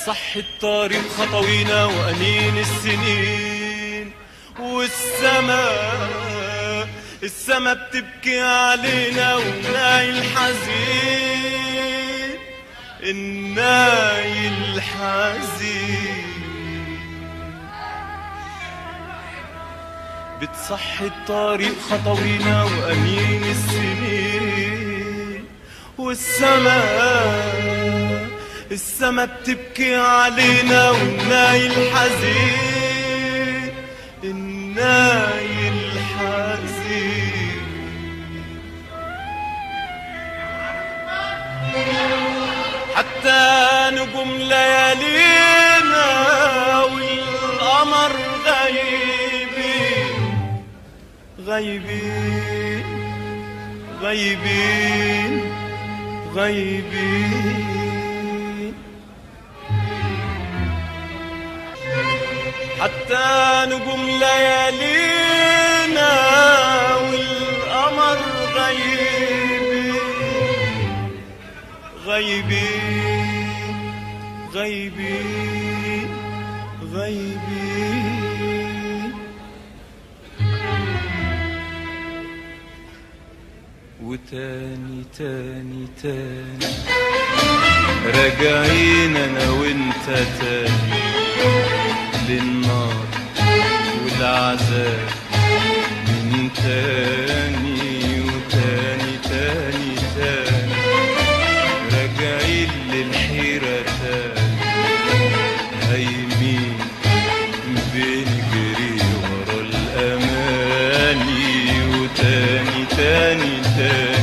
بتصحي الطريق خطوينا وأنين السنين والسماء السما بتبكي علينا وناي الحزين الناي الحزين بتصحي الطريق خطوينا وأمين السنين والسماء السما بتبكي علينا والناي الحزين الناي الحزين حتى نجوم ليالينا والقمر غايبين غايبين غايبين غايبين حتى نجوم ليالينا والقمر غايبين غايبين غايبين غايبين وتاني تاني تاني راجعين انا وانت تاني للنار والعذاب من تاني وتاني تاني تاني راجعين للحيرة تاني هايمين بنجري ورا الأماني وتاني تاني تاني